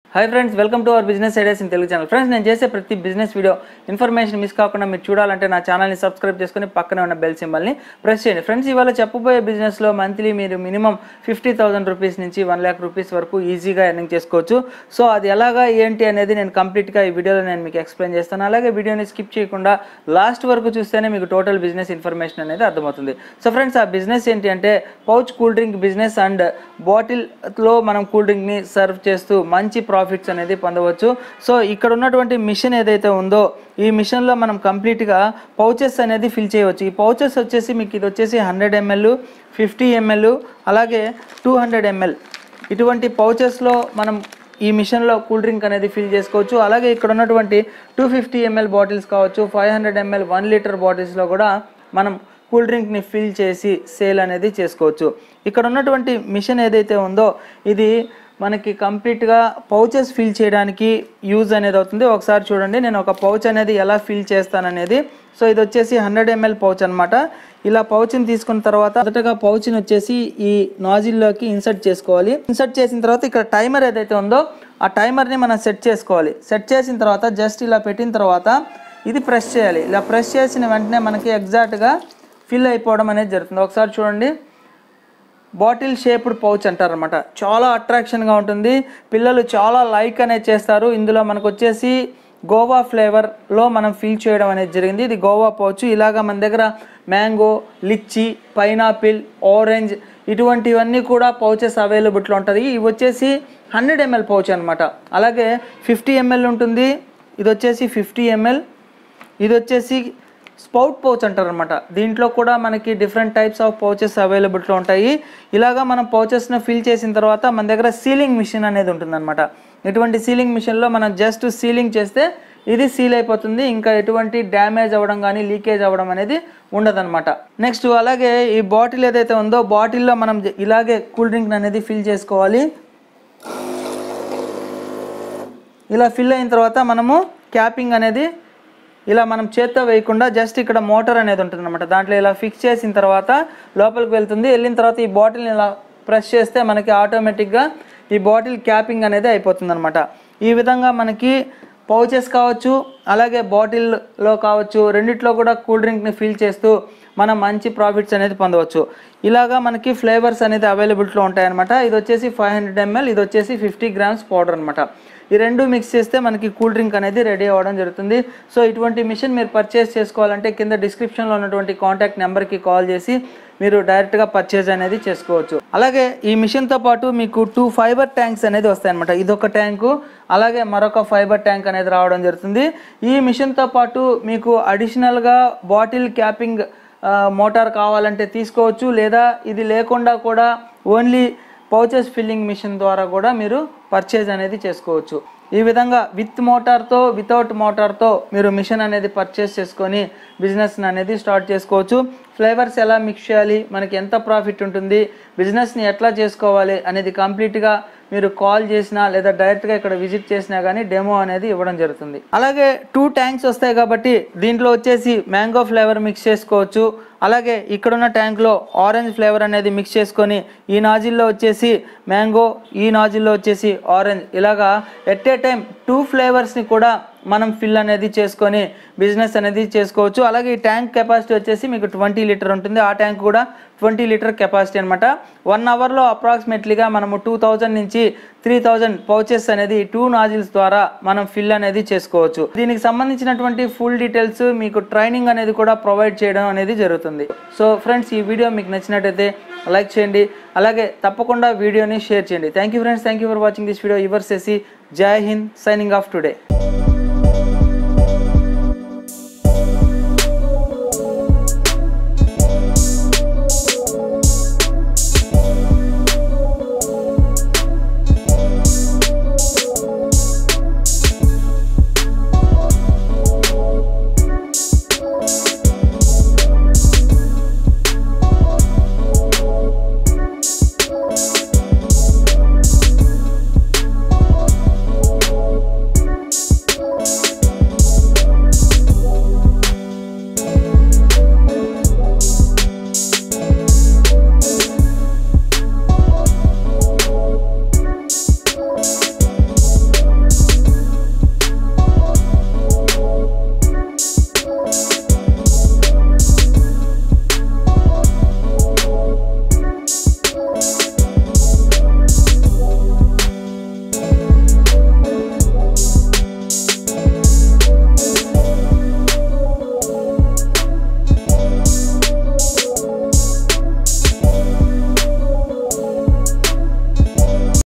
hi friends welcome to our business ideas in Telugu channel friends నేను చేసే ప్రతి business video information miss కాకుండా మీరు చూడాలంటే నా ఛానల్ని సబ్స్క్రైబ్ చేసుకుని పక్కనే ఉన్న బెల్ సింబల్ని ప్రెస్ చేయండి ఫ్రెండ్స్ ఇవాళ చెప్పబోయే బిజినెస్లో మంత్లీ మీరు మినిమం ఫిఫ్టీ థౌసండ్ రూపీస్ నుంచి వన్ ల్యాక్ రూపీస్ వరకు ఈజీగా ఎర్నింగ్ చేసుకోవచ్చు సో అది ఎలాగా ఏంటి అనేది నేను కంప్లీట్గా ఈ వీడియోలో నేను మీకు ఎక్స్ప్లెయిన్ చేస్తాను అలాగే వీడియోని స్కిప్ చేయకుండా లాస్ట్ వరకు చూస్తేనే మీకు టోటల్ బిజినెస్ ఇన్ఫర్మేషన్ అనేది అర్థమవుతుంది సో ఫ్రెండ్స్ ఆ బిజినెస్ ఏంటి అంటే pouch cool drink business and బాటిల్లో మనం కూల్ డ్రింక్ని సర్వ్ చేస్తూ మంచి ప్రాఫిట్స్ అనేది పొందవచ్చు సో ఇక్కడ ఉన్నటువంటి మిషన్ ఏదైతే ఉందో ఈ మిషన్లో మనం కంప్లీట్గా పౌచెస్ అనేది ఫిల్ చేయవచ్చు ఈ పౌచెస్ వచ్చేసి మీకు ఇది వచ్చేసి హండ్రెడ్ ఎంఎల్ ఫిఫ్టీ ఎంఎల్ అలాగే టూ హండ్రెడ్ ఎంఎల్ ఇటువంటి పౌచెస్లో మనం ఈ మిషన్లో కూల్ డ్రింక్ అనేది ఫిల్ చేసుకోవచ్చు అలాగే ఇక్కడ ఉన్నటువంటి టూ ఫిఫ్టీ ఎంఎల్ బాటిల్స్ కావచ్చు five hundred M L one litre బాటిల్స్లో కూడా మనం కూల్ డ్రింక్ని ఫిల్ చేసి సేల్ అనేది చేసుకోవచ్చు ఇక్కడ ఉన్నటువంటి మిషన్ ఏదైతే ఉందో ఇది మనకి కంప్లీట్గా పౌచెస్ ఫిల్ చేయడానికి యూజ్ అనేది అవుతుంది ఒకసారి చూడండి నేను ఒక పౌచ్ అనేది ఎలా ఫిల్ చేస్తాననేది సో ఇది వచ్చేసి హండ్రెడ్ ఎంఎల్ పౌచ్ అనమాట ఇలా పౌచ్ని తీసుకున్న తర్వాత మొదటగా పౌచ్ని వచ్చేసి ఈ నాజిల్లోకి ఇన్సర్ట్ చేసుకోవాలి ఇన్సర్ట్ చేసిన తర్వాత ఇక్కడ టైమర్ ఏదైతే ఉందో ఆ టైమర్ని మనం సెట్ చేసుకోవాలి సెట్ చేసిన తర్వాత జస్ట్ ఇలా పెట్టిన తర్వాత ఇది ప్రెస్ చేయాలి ఇలా ప్రెస్ చేసిన వెంటనే మనకి ఎగ్జాక్ట్గా ఫిల్ అయిపోవడం అనేది జరుగుతుంది ఒకసారి చూడండి బాటిల్ షేప్డ్ పౌచ్ అంటారనమాట చాలా అట్రాక్షన్గా ఉంటుంది పిల్లలు చాలా లైక్ అనేది చేస్తారు ఇందులో మనకు వచ్చేసి గోవా ఫ్లేవర్లో మనం ఫిల్ చేయడం అనేది జరిగింది ఇది గోవా పౌచ్ ఇలాగా మన దగ్గర మ్యాంగో లిచ్చి పైనాపిల్ ఆరెంజ్ ఇటువంటివన్నీ కూడా పౌచెస్ అవైలబుల్లో ఉంటుంది ఇవి వచ్చేసి హండ్రెడ్ ఎంఎల్ పౌచ్ అనమాట అలాగే ఫిఫ్టీ ఎంఎల్ ఉంటుంది ఇది వచ్చేసి ఫిఫ్టీ ఎంఎల్ ఇది వచ్చేసి స్పౌట్ పౌచ్ అంటారనమాట దీంట్లో కూడా మనకి డిఫరెంట్ టైప్స్ ఆఫ్ పౌచెస్ అవైలబుల్లో ఉంటాయి ఇలాగా మనం పౌచెస్ను ఫిల్ చేసిన తర్వాత మన దగ్గర సీలింగ్ మిషన్ అనేది ఉంటుందన్నమాట ఇటువంటి సీలింగ్ మిషన్లో మనం జస్ట్ సీలింగ్ చేస్తే ఇది సీల్ అయిపోతుంది ఇంకా ఎటువంటి డ్యామేజ్ అవ్వడం కానీ లీకేజ్ అవ్వడం అనేది ఉండదన్నమాట నెక్స్ట్ అలాగే ఈ బాటిల్ ఏదైతే ఉందో బాటిల్లో మనం జ- ఇలాగే కూల్ డ్రింక్ అనేది ఫిల్ చేసుకోవాలి ఇలా ఫిల్ అయిన తర్వాత మనము క్యాపింగ్ అనేది ఇలా మనం చేత్తో వేయకుండా జస్ట్ ఇక్కడ మోటార్ అనేది ఉంటుంది అనమాట దాంట్లో ఇలా ఫిక్స్ చేసిన తర్వాత లోపలికి వెళ్తుంది వెళ్ళిన తర్వాత ఈ బాటిల్ని ఇలా ప్రెస్ చేస్తే మనకి ఆటోమేటిక్గా ఈ బాటిల్ క్యాపింగ్ అనేది అయిపోతుంది అనమాట ఈ విధంగా మనకి పౌచెస్ కావచ్చు అలాగే బాటిల్లో కావచ్చు రెండిట్లో కూడా కూల్ డ్రింక్ని ఫిల్ చేస్తూ మనం మంచి ప్రాఫిట్స్ అనేది పొందవచ్చు ఇలాగా మనకి ఫ్లేవర్స్ అనేది అవైలబిలిటీలో ఉంటాయన్నమాట ఇది వచ్చేసి ఫైవ్ హండ్రెడ్ ఎంఎల్ ఇది వచ్చేసి ఫిఫ్టీ గ్రామ్స్ పౌడర్ అనమాట ఈ రెండు మిక్స్ చేస్తే మనకి కూల్ డ్రింక్ అనేది రెడీ అవ్వడం జరుగుతుంది సో ఇటువంటి మిషన్ మీరు పర్చేస్ చేసుకోవాలంటే కింద డిస్క్రిప్షన్లో ఉన్నటువంటి కాంటాక్ట్ నెంబర్కి కాల్ చేసి మీరు డైరెక్ట్గా పర్చేజ్ అనేది చేసుకోవచ్చు అలాగే ఈ మిషన్తో పాటు మీకు టూ ఫైబర్ ట్యాంక్స్ అనేది వస్తాయన్నమాట ఇదొక ట్యాంకు అలాగే మరొక ఫైబర్ ట్యాంక్ అనేది రావడం జరుగుతుంది ఈ మిషన్తో పాటు మీకు అడిషనల్గా బాటిల్ క్యాపింగ్ ఆ, మోటార్ కావాలంటే తీసుకోవచ్చు లేదా ఇది లేకుండా కూడా ఓన్లీ పౌచెస్ ఫిల్లింగ్ మిషన్ ద్వారా కూడా మీరు పర్చేజ్ అనేది చేసుకోవచ్చు ఈ విధంగా విత్ మోటార్తో వితౌట్ మోటార్తో మీరు మిషన్ అనేది పర్చేస్ చేసుకొని బిజినెస్ అనేది స్టార్ట్ చేసుకోవచ్చు ఫ్లేవర్స్ ఎలా మిక్స్ చేయాలి మనకి ఎంత ప్రాఫిట్ ఉంటుంది బిజినెస్ని ఎట్లా చేసుకోవాలి అనేది కంప్లీట్గా మీరు కాల్ చేసినా లేదా డైరెక్ట్గా ఇక్కడ విజిట్ చేసినా కానీ డెమో అనేది ఇవ్వడం జరుగుతుంది అలాగే టూ ట్యాంక్స్ వస్తాయి కాబట్టి దీంట్లో వచ్చేసి మ్యాంగో ఫ్లేవర్ మిక్స్ చేసుకోవచ్చు అలాగే ఇక్కడున్న ట్యాంక్లో ఆరెంజ్ ఫ్లేవర్ అనేది మిక్స్ చేసుకొని ఈ నాజిల్లో వచ్చేసి మ్యాంగో ఈ నాజిల్లో వచ్చేసి ఆరెంజ్ ఇలాగా ఎట్ ఏ టైం టూ ఫ్లేవర్స్ని కూడా మనం ఫిల్ అనేది చేసుకొని బిజినెస్ అనేది చేసుకోవచ్చు అలాగే ఈ ట్యాంక్ కెపాసిటీ వచ్చేసి మీకు ట్వంటీ లీటర్ ఉంటుంది ఆ ట్యాంక్ కూడా ట్వంటీ లీటర్ కెపాసిటీ అనమాట వన్ అవర్లో అప్రాక్సిమేట్లీగా మనము టూ థౌజండ్ నుంచి త్రీ థౌజండ్ పౌచెస్ అనేది టూ నాజిల్స్ ద్వారా మనం ఫిల్ అనేది చేసుకోవచ్చు దీనికి సంబంధించినటువంటి ఫుల్ డీటెయిల్స్ మీకు ట్రైనింగ్ అనేది కూడా ప్రొవైడ్ చేయడం అనేది జరుగుతుంది సో ఫ్రెండ్స్ ఈ వీడియో మీకు నచ్చినట్టయితే లైక్ చేయండి అలాగే తప్పకుండా వీడియోని షేర్ చేయండి thank you friends thank you for watching this video your సెసి జై హింద్ సైనింగ్ ఆఫ్ టుడే